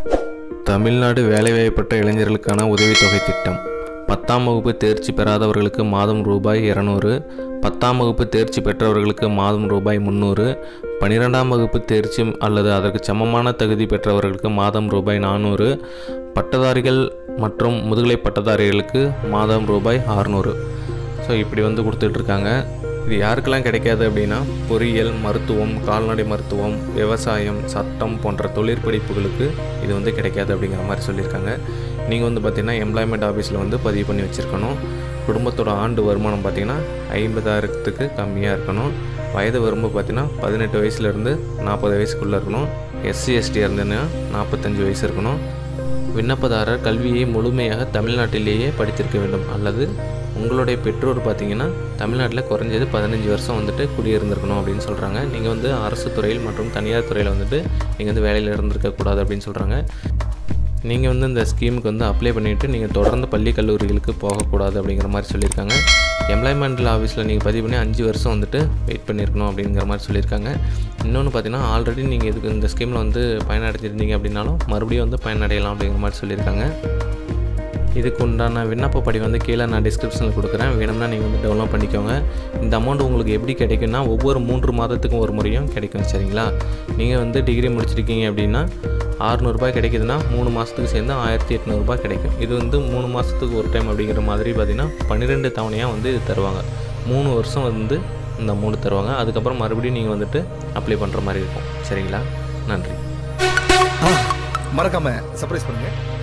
தமிழ்நாடு வேலைவாய்ப்பற்ற இளைஞர்களுக்கான உதவித்தொகை திட்டம் பத்தாம் வகுப்பு தேர்ச்சி பெறாதவர்களுக்கு மாதம் ரூபாய் இரநூறு பத்தாம் வகுப்பு தேர்ச்சி பெற்றவர்களுக்கு மாதம் ரூபாய் முந்நூறு பன்னிரெண்டாம் வகுப்பு தேர்ச்சி அல்லது அதற்கு சமமான தகுதி பெற்றவர்களுக்கு மாதம் ரூபாய் நானூறு பட்டதாரிகள் மற்றும் முதுகலை பட்டதாரிகளுக்கு மாதம் ரூபாய் ஆறுநூறு ஸோ இப்படி வந்து கொடுத்துட்ருக்காங்க இது யாருக்கெல்லாம் கிடைக்காது அப்படின்னா பொறியியல் மருத்துவம் கால்நடை மருத்துவம் விவசாயம் சட்டம் போன்ற தொழிற்படிப்புகளுக்கு இது வந்து கிடைக்காது அப்படிங்கிற மாதிரி சொல்லியிருக்காங்க நீங்கள் வந்து பார்த்தீங்கன்னா எம்ப்ளாய்மெண்ட் ஆஃபீஸில் வந்து பதிவு பண்ணி வச்சுருக்கணும் குடும்பத்தோட ஆண்டு வருமானம் பார்த்தீங்கன்னா ஐம்பதாயிரத்துக்கு கம்மியாக இருக்கணும் வயது வரம்பு பார்த்தீங்கன்னா பதினெட்டு வயசுலேருந்து நாற்பது வயசுக்குள்ளே இருக்கணும் எஸ்சி எஸ்டி இருந்ததுன்னா நாற்பத்தஞ்சு வயசு இருக்கணும் விண்ணப்பதாரர் கல்வியை முழுமையாக தமிழ்நாட்டிலேயே படித்திருக்க வேண்டும் அல்லது உங்களுடைய பெற்றோர் பார்த்தீங்கன்னா தமிழ்நாட்டில் குறைஞ்சது பதினஞ்சு வருஷம் வந்துட்டு குடியிருந்திருக்கணும் அப்படின்னு சொல்கிறாங்க நீங்கள் வந்து அரசு துறையில் மற்றும் தனியார் துறையில் வந்துட்டு நீங்கள் வந்து வேலையில் இருந்திருக்கக்கூடாது அப்படின்னு சொல்கிறாங்க நீங்கள் வந்து இந்த ஸ்கீமுக்கு வந்து அப்ளை பண்ணிவிட்டு நீங்கள் தொடர்ந்து பள்ளி கல்லூரிகளுக்கு போகக்கூடாது அப்படிங்கிற மாதிரி சொல்லியிருக்காங்க எம்ப்ளாய்மெண்டல் ஆஃபீஸில் நீங்கள் பதிவு பண்ணி அஞ்சு வருஷம் வந்துட்டு வெயிட் பண்ணியிருக்கணும் அப்படிங்கிற மாதிரி சொல்லியிருக்காங்க இன்னொன்று பார்த்தீங்கன்னா ஆல்ரெடி நீங்கள் இதுக்கு இந்த ஸ்கீமில் வந்து பயனடைஞ்சிருந்தீங்க அப்படின்னாலும் மறுபடியும் வந்து பயனடையலாம் அப்படிங்கிற மாதிரி சொல்லியிருக்காங்க இதுக்கு உண்டான விண்ணப்ப படி வந்து கீழே நான் டிஸ்கிரிப்ஷனில் கொடுக்குறேன் வேணும்னா நீங்கள் வந்து டவுன்லோட் பண்ணிக்கோங்க இந்த அமௌண்ட் உங்களுக்கு எப்படி கிடைக்கும்னா ஒவ்வொரு மூன்று மாதத்துக்கும் ஒரு முறையும் கிடைக்கும் சரிங்களா நீங்கள் வந்து டிகிரி முடிச்சிருக்கீங்க அப்படின்னா ஆறுநூறுபா கிடைக்குதுன்னா மூணு மாதத்துக்கு சேர்ந்து ஆயிரத்தி எட்நூறுபா கிடைக்கும் இது வந்து மூணு மாதத்துக்கு ஒரு டைம் அப்படிங்கிற மாதிரி பார்த்திங்கன்னா பன்னிரெண்டு தவணையாக வந்து இது தருவாங்க மூணு வருஷம் வந்து இந்த அமௌண்ட் தருவாங்க அதுக்கப்புறம் மறுபடியும் நீங்கள் வந்துட்டு அப்ளை பண்ணுற மாதிரி இருக்கும் சரிங்களா நன்றி மறக்காம சர்ப்ரைஸ் பண்ணுங்க